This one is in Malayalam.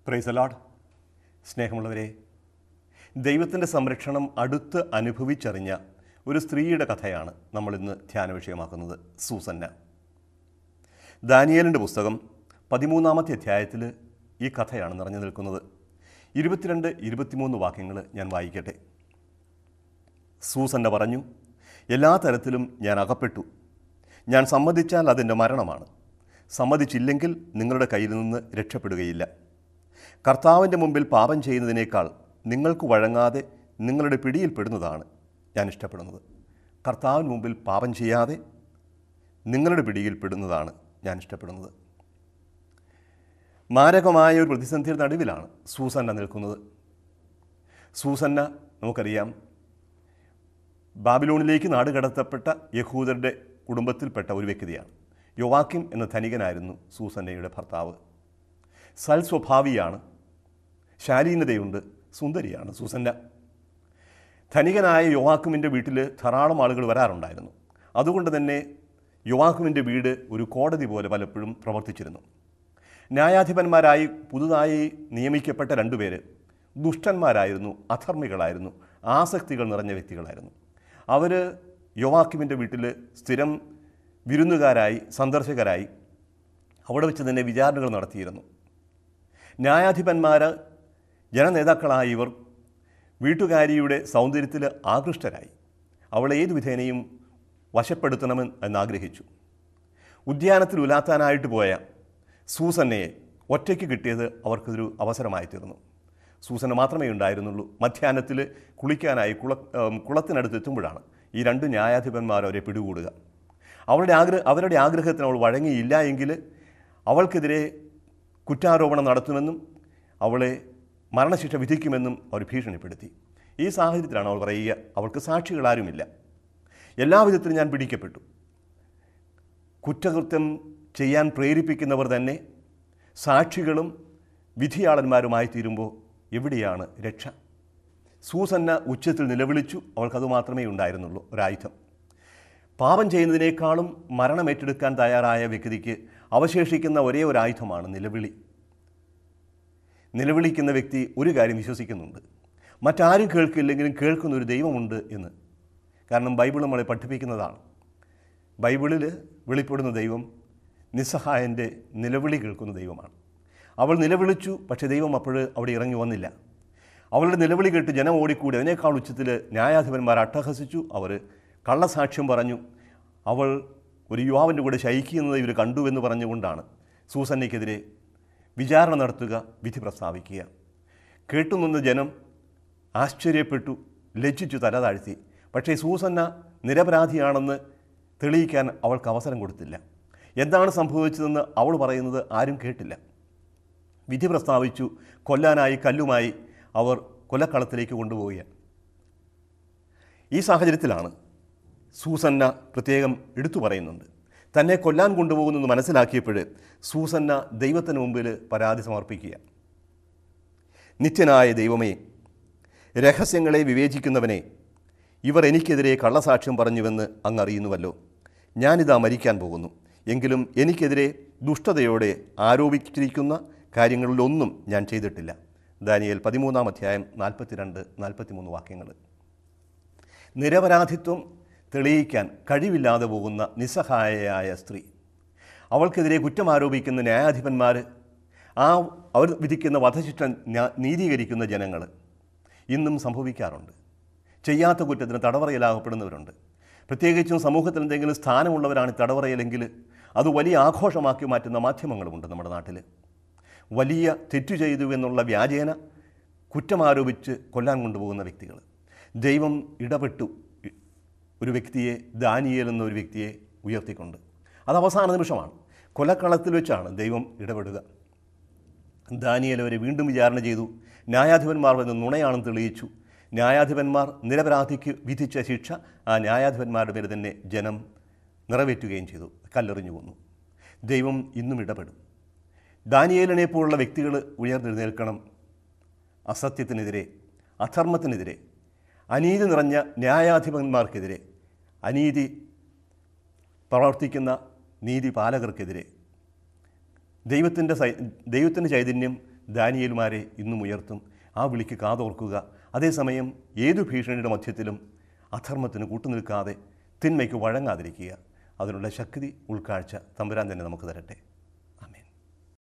പ്രൈസ് അലോഡ് സ്നേഹമുള്ളവരെ ദൈവത്തിൻ്റെ സംരക്ഷണം അടുത്ത് അനുഭവിച്ചറിഞ്ഞ ഒരു സ്ത്രീയുടെ കഥയാണ് നമ്മളിന്ന് ധ്യാന വിഷയമാക്കുന്നത് സൂസന്ന ദാനിയേലിൻ്റെ പുസ്തകം പതിമൂന്നാമത്തെ അധ്യായത്തിൽ ഈ കഥയാണ് നിറഞ്ഞു നിൽക്കുന്നത് ഇരുപത്തിരണ്ട് ഇരുപത്തിമൂന്ന് വാക്യങ്ങൾ ഞാൻ വായിക്കട്ടെ സൂസന്ന പറഞ്ഞു എല്ലാ തരത്തിലും ഞാൻ അകപ്പെട്ടു ഞാൻ സമ്മതിച്ചാൽ അതിൻ്റെ മരണമാണ് സമ്മതിച്ചില്ലെങ്കിൽ നിങ്ങളുടെ കയ്യിൽ നിന്ന് രക്ഷപ്പെടുകയില്ല കർത്താവിൻ്റെ മുമ്പിൽ പാപം ചെയ്യുന്നതിനേക്കാൾ നിങ്ങൾക്ക് വഴങ്ങാതെ നിങ്ങളുടെ പിടിയിൽപ്പെടുന്നതാണ് ഞാൻ ഇഷ്ടപ്പെടുന്നത് കർത്താവിന് മുമ്പിൽ പാപം ചെയ്യാതെ നിങ്ങളുടെ പിടിയിൽപ്പെടുന്നതാണ് ഞാൻ ഇഷ്ടപ്പെടുന്നത് മാരകമായ ഒരു പ്രതിസന്ധിയുടെ നടുവിലാണ് സൂസന്ന നിൽക്കുന്നത് സൂസന്ന നമുക്കറിയാം ബാബിലോണിലേക്ക് നാടുകടത്തപ്പെട്ട യഹൂദരുടെ കുടുംബത്തിൽപ്പെട്ട ഒരു വ്യക്തിയാണ് യുവാക്കിം എന്ന ധനികനായിരുന്നു സൂസന്നയുടെ ഭർത്താവ് സൽസ്വഭാവിയാണ് ശാലീനതയുണ്ട് സുന്ദരിയാണ് സൂസന്ന ധനികനായ യുവാക്കുമിൻ്റെ വീട്ടിൽ ധാരാളം ആളുകൾ വരാറുണ്ടായിരുന്നു അതുകൊണ്ട് തന്നെ യുവാക്കുമിൻ്റെ വീട് ഒരു കോടതി പോലെ പലപ്പോഴും പ്രവർത്തിച്ചിരുന്നു ന്യായാധിപന്മാരായി പുതുതായി നിയമിക്കപ്പെട്ട രണ്ടുപേര് ദുഷ്ടന്മാരായിരുന്നു അധർമ്മികളായിരുന്നു ആസക്തികൾ നിറഞ്ഞ വ്യക്തികളായിരുന്നു അവർ യുവാക്കിമിൻ്റെ വീട്ടിൽ സ്ഥിരം വിരുന്നുകാരായി സന്ദർശകരായി അവിടെ വെച്ച് തന്നെ വിചാരണകൾ നടത്തിയിരുന്നു ന്യായാധിപന്മാർ ജനനേതാക്കളായ ഇവർ വീട്ടുകാരിയുടെ സൗന്ദര്യത്തിൽ ആകൃഷ്ടരായി അവളെ ഏതു വിധേനയും വശപ്പെടുത്തണമെന്ന് എന്നാഗ്രഹിച്ചു ഉദ്യാനത്തിൽ ഉലാത്താനായിട്ട് പോയ സൂസന്നയെ ഒറ്റയ്ക്ക് കിട്ടിയത് അവർക്കൊരു അവസരമായി തീർന്നു സൂസന മാത്രമേ ഉണ്ടായിരുന്നുള്ളൂ മധ്യാഹ്നത്തിൽ കുളിക്കാനായി കുള ഏം, കുളത്തിനടുത്ത് എത്തുമ്പോഴാണ് ഈ രണ്ട് ന്യായാധിപന്മാർ അവരെ പിടികൂടുക അവളുടെ ആഗ്രഹ അവരുടെ ആഗ്രഹത്തിന് അവൾ വഴങ്ങിയില്ല എങ്കിൽ അവൾക്കെതിരെ കുറ്റാരോപണം നടത്തുമെന്നും അവളെ മരണശിക്ഷ വിധിക്കുമെന്നും അവർ ഭീഷണിപ്പെടുത്തി ഈ സാഹചര്യത്തിലാണ് അവൾ പറയുക അവൾക്ക് സാക്ഷികളാരുമില്ല എല്ലാവിധത്തിലും ഞാൻ പിടിക്കപ്പെട്ടു കുറ്റകൃത്യം ചെയ്യാൻ പ്രേരിപ്പിക്കുന്നവർ തന്നെ സാക്ഷികളും വിധിയാളന്മാരുമായി തീരുമ്പോൾ എവിടെയാണ് രക്ഷ സൂസന്ന ഉച്ചത്തിൽ നിലവിളിച്ചു അവൾക്കത് മാത്രമേ ഉണ്ടായിരുന്നുള്ളൂ ഒരായുധം പാപം ചെയ്യുന്നതിനേക്കാളും മരണം ഏറ്റെടുക്കാൻ തയ്യാറായ വ്യക്തിക്ക് അവശേഷിക്കുന്ന ഒരേ ഒരു ആയുധമാണ് നിലവിളി നിലവിളിക്കുന്ന വ്യക്തി ഒരു കാര്യം വിശ്വസിക്കുന്നുണ്ട് മറ്റാരും കേൾക്കില്ലെങ്കിലും കേൾക്കുന്ന ഒരു ദൈവമുണ്ട് എന്ന് കാരണം ബൈബിൾ നമ്മളെ പഠിപ്പിക്കുന്നതാണ് ബൈബിളിൽ വെളിപ്പെടുന്ന ദൈവം നിസ്സഹായൻ്റെ നിലവിളി കേൾക്കുന്ന ദൈവമാണ് അവൾ നിലവിളിച്ചു പക്ഷേ ദൈവം അപ്പോൾ അവിടെ ഇറങ്ങി വന്നില്ല അവളുടെ നിലവിളി കേട്ട് ജനം ഓടിക്കൂടി അതിനേക്കാൾ ഉച്ചത്തിൽ ന്യായാധിപന്മാർ അട്ടഹസിച്ചു അവർ കള്ളസാക്ഷ്യം പറഞ്ഞു അവൾ ഒരു യുവാവിൻ്റെ കൂടെ ശയിക്കുന്നത് ഇവർ കണ്ടു എന്ന് പറഞ്ഞുകൊണ്ടാണ് സൂസന്നയ്ക്കെതിരെ വിചാരണ നടത്തുക വിധി പ്രസ്താവിക്കുക കേട്ടുനിന്ന ജനം ആശ്ചര്യപ്പെട്ടു ലജ്ജിച്ചു തല താഴ്ത്തി പക്ഷേ സൂസന്ന നിരപരാധിയാണെന്ന് തെളിയിക്കാൻ അവൾക്ക് അവസരം കൊടുത്തില്ല എന്താണ് സംഭവിച്ചതെന്ന് അവൾ പറയുന്നത് ആരും കേട്ടില്ല വിധി പ്രസ്താവിച്ചു കൊല്ലാനായി കല്ലുമായി അവർ കൊലക്കളത്തിലേക്ക് കൊണ്ടുപോവുകയാണ് ഈ സാഹചര്യത്തിലാണ് സൂസന്ന പ്രത്യേകം എടുത്തു പറയുന്നുണ്ട് തന്നെ കൊല്ലാൻ കൊണ്ടുപോകുന്നെന്ന് മനസ്സിലാക്കിയപ്പോൾ സൂസന്ന ദൈവത്തിന് മുമ്പിൽ പരാതി സമർപ്പിക്കുക നിത്യനായ ദൈവമേ രഹസ്യങ്ങളെ വിവേചിക്കുന്നവനെ ഇവർ എനിക്കെതിരെ കള്ളസാക്ഷ്യം പറഞ്ഞുവെന്ന് അങ്ങ് അറിയുന്നുവല്ലോ ഞാനിതാ മരിക്കാൻ പോകുന്നു എങ്കിലും എനിക്കെതിരെ ദുഷ്ടതയോടെ ആരോപിച്ചിരിക്കുന്ന കാര്യങ്ങളിലൊന്നും ഞാൻ ചെയ്തിട്ടില്ല ദാനിയേൽ പതിമൂന്നാം അധ്യായം നാൽപ്പത്തിരണ്ട് നാൽപ്പത്തിമൂന്ന് വാക്യങ്ങൾ നിരപരാധിത്വം തെളിയിക്കാൻ കഴിവില്ലാതെ പോകുന്ന നിസ്സഹായയായ സ്ത്രീ അവൾക്കെതിരെ കുറ്റം ആരോപിക്കുന്ന ന്യായാധിപന്മാർ ആ അവർ വിധിക്കുന്ന വധശിക്ഷ ന്യാ- നീതീകരിക്കുന്ന ജനങ്ങൾ ഇന്നും സംഭവിക്കാറുണ്ട് ചെയ്യാത്ത കുറ്റത്തിന് തടവറയിലാകപ്പെടുന്നവരുണ്ട് പ്രത്യേകിച്ചും സമൂഹത്തിൽ എന്തെങ്കിലും സ്ഥാനമുള്ളവരാണ് ഈ തടവറയിലെങ്കിൽ അത് വലിയ ആഘോഷമാക്കി മാറ്റുന്ന മാധ്യമങ്ങളുമുണ്ട് നമ്മുടെ നാട്ടിൽ വലിയ തെറ്റു ചെയ്തു എന്നുള്ള വ്യാജേന കുറ്റമാരോപിച്ച് കൊല്ലാൻ കൊണ്ടുപോകുന്ന വ്യക്തികൾ ദൈവം ഇടപെട്ടു ഒരു വ്യക്തിയെ ദാനിയേൽ എന്ന ഒരു വ്യക്തിയെ ഉയർത്തിക്കൊണ്ട് അത് അവസാന നിമിഷമാണ് കൊലക്കളത്തിൽ വെച്ചാണ് ദൈവം ഇടപെടുക ദാനിയേൽ അവരെ വീണ്ടും വിചാരണ ചെയ്തു ന്യായാധിപന്മാർ വന്ന് നുണയാണെന്ന് തെളിയിച്ചു ന്യായാധിപന്മാർ നിരപരാധിക്ക് വിധിച്ച ശിക്ഷ ആ ന്യായാധിപന്മാരുടെ പേര് തന്നെ ജനം നിറവേറ്റുകയും ചെയ്തു കല്ലെറിഞ്ഞു കൊന്നു ദൈവം ഇന്നും ഇടപെടും ദാനിയേലിനെ പോലുള്ള വ്യക്തികൾ ഉയർന്നെഴുന്നേൽക്കണം അസത്യത്തിനെതിരെ അധർമ്മത്തിനെതിരെ അനീതി നിറഞ്ഞ ന്യായാധിപന്മാർക്കെതിരെ അനീതി പ്രവർത്തിക്കുന്ന നീതിപാലകർക്കെതിരെ ദൈവത്തിൻ്റെ സൈ ദൈവത്തിൻ്റെ ചൈതന്യം ദാനിയൽമാരെ ഇന്നും ഉയർത്തും ആ വിളിക്ക് കാതോർക്കുക അതേസമയം ഏതു ഭീഷണിയുടെ മധ്യത്തിലും അധർമ്മത്തിന് കൂട്ടുനിൽക്കാതെ തിന്മയ്ക്ക് വഴങ്ങാതിരിക്കുക അതിനുള്ള ശക്തി ഉൾക്കാഴ്ച തമ്പുരാൻ തന്നെ നമുക്ക് തരട്ടെ